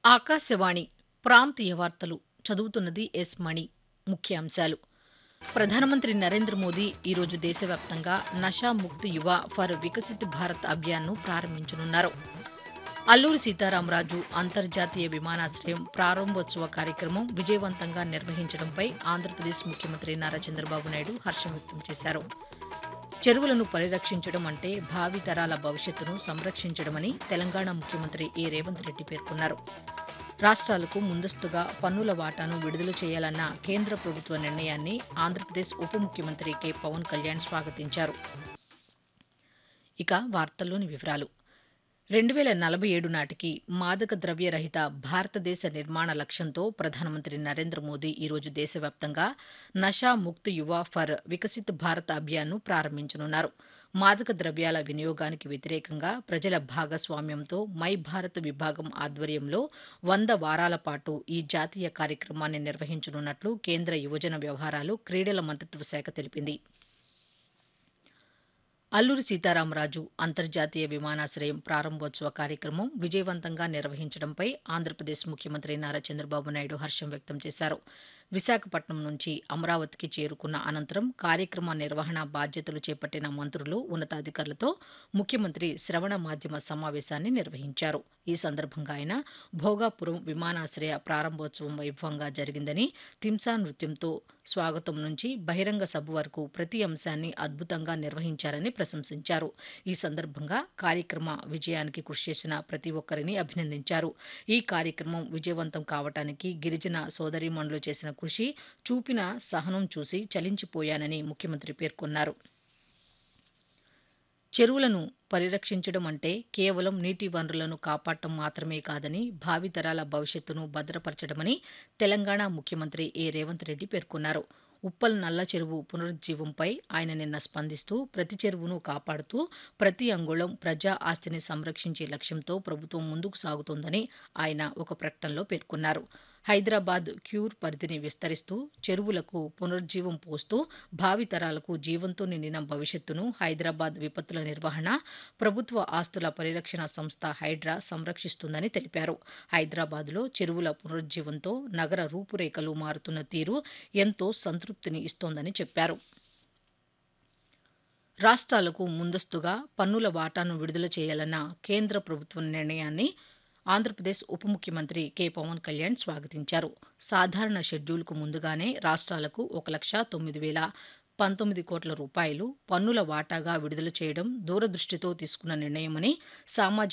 ఆకాశవాణి ప్రాంతీయ వార్తలు చదువుతున్నది ఎస్ మణి ముఖ్యాంశాలు ప్రధానమంత్రి నరేంద్ర మోదీ ఈరోజు దేశవ్యాప్తంగా నషా ముక్త్ యువ ఫర్ వికసిత్ భారత్ అభియాన్ను ప్రారంభించనున్నారు అల్లూరి సీతారామరాజు అంతర్జాతీయ విమానాశ్రయం ప్రారంభోత్సవ కార్యక్రమం విజయవంతంగా నిర్వహించడంపై ఆంధ్రప్రదేశ్ ముఖ్యమంత్రి నారా చంద్రబాబు నాయుడు హర్షం వ్యక్తం చేశారు చెరువులను పరిరక్షించడం అంటే భావి తరాల భవిష్యత్తును సంరక్షించడమని తెలంగాణ ముఖ్యమంత్రి ఏ రేవంత్ రెడ్డి పేర్కొన్నారు రాష్ట్రాలకు ముందస్తుగా పన్నుల వాటాను విడుదల చేయాలన్న కేంద్ర ప్రభుత్వ నిర్ణయాన్ని ఆంధ్రప్రదేశ్ ఉప ముఖ్యమంత్రి కె పవన్ కళ్యాణ్ స్వాగతించారు ఇక వార్తల్లోని వివరాలు రెండు వేల నలభై ఏడు నాటికి మాదక ద్రవ్య రహిత భారతదేశ నిర్మాణ లక్ష్యంతో ప్రధానమంత్రి నరేంద్ర మోదీ ఈరోజు దేశవ్యాప్తంగా నషా ముక్త్ యువ ఫర్ వికసిత్ భారత్ అభియాన్ను ప్రారంభించనున్నారు మాదక ద్రవ్యాల వినియోగానికి వ్యతిరేకంగా ప్రజల భాగస్వామ్యంతో మై భారత్ విభాగం ఆధ్వర్యంలో వంద వారాల పాటు ఈ జాతీయ కార్యక్రమాన్ని నిర్వహించనున్నట్లు కేంద్ర యువజన వ్యవహారాలు క్రీడల మంత్రిత్వ శాఖ తెలిపింది అల్లూరి సీతారామరాజు అంతర్జాతీయ విమానాశ్రయం ప్రారంభోత్సవ కార్యక్రమం విజయవంతంగా నిర్వహించడంపై ఆంధ్రప్రదేశ్ ముఖ్యమంత్రి నారా చంద్రబాబు నాయుడు హర్షం వ్యక్తం చేశారు విశాఖపట్నం నుంచి అమరావతికి చేరుకున్న అనంతరం కార్యక్రమ నిర్వహణ బాధ్యతలు చేపట్టిన మంత్రులు ఉన్నతాధికారులతో ముఖ్యమంత్రి శ్రవణ మాధ్యమ సమావేశాన్ని నిర్వహించారు ఈ సందర్భంగా ఆయన భోగాపురం విమానాశ్రయ ప్రారంభోత్సవం వైభవంగా జరిగిందని తింసా నృత్యంతో స్వాగతం నుంచి బహిరంగ సభ వరకు ప్రతి అంశాన్ని అద్భుతంగా నిర్వహించారని ప్రశంసించారు ఈ సందర్భంగా కార్యక్రమ విజయానికి కృషి చేసిన ప్రతి ఒక్కరిని అభినందించారు ఈ కార్యక్రమం విజయవంతం కావటానికి గిరిజన సోదరీమణులు చేసిన కృషి చూపిన సహనం చూసి చలించిపోయానని ముఖ్యమంత్రి పేర్కొన్నారు చెరువులను పరిరక్షించడం అంటే కేవలం నీటి వనరులను కాపాడటం మాత్రమే కాదని భావితరాల భవిష్యత్తును భద్రపరచడమని తెలంగాణ ముఖ్యమంత్రి ఏ రేవంత్ రెడ్డి పేర్కొన్నారు ఉప్పల్ నల్ల చెరువు పునరుజ్జీవంపై ఆయన నిన్న స్పందిస్తూ ప్రతి చెరువును కాపాడుతూ ప్రతి అంగుళం ప్రజా ఆస్తిని సంరక్షించే లక్ష్యంతో ప్రభుత్వం ముందుకు సాగుతోందని ఆయన ఒక ప్రకటనలో పేర్కొన్నారు హైదరాబాద్ క్యూర్ పరిధిని విస్తరిస్తూ చెరువులకు పునరుజ్జీవం పోస్తూ భావితరాలకు జీవంతో నిండిన భవిష్యత్తును హైదరాబాద్ విపత్తుల నిర్వహణ ప్రభుత్వ ఆస్తుల పరిరక్షణ సంస్థ హైడ్రా సంరక్షిస్తుందని తెలిపారు హైదరాబాద్లో చెరువుల పునరుజ్జీవంతో నగర రూపురేఖలు మారుతున్న తీరు ఎంతో సంతృప్తిని ఇస్తోందని చెప్పారు రాష్ట్రాలకు ముందస్తుగా పన్నుల వాటాను విడుదల చేయాలన్న కేంద్ర ప్రభుత్వ నిర్ణయాన్ని ఆంధ్రప్రదేశ్ ఉప ముఖ్యమంత్రి కె పవన్ కళ్యాణ్ స్వాగతించారు సాధారణ షెడ్యూల్కు ముందుగానే రాష్ట్రాలకు ఒక లక్ష తొమ్మిది వేల పంతొమ్మిది కోట్ల రూపాయలు పన్నుల వాటాగా విడుదల చేయడం దూరదృష్టితో తీసుకున్న నిర్ణయమని సామాజిక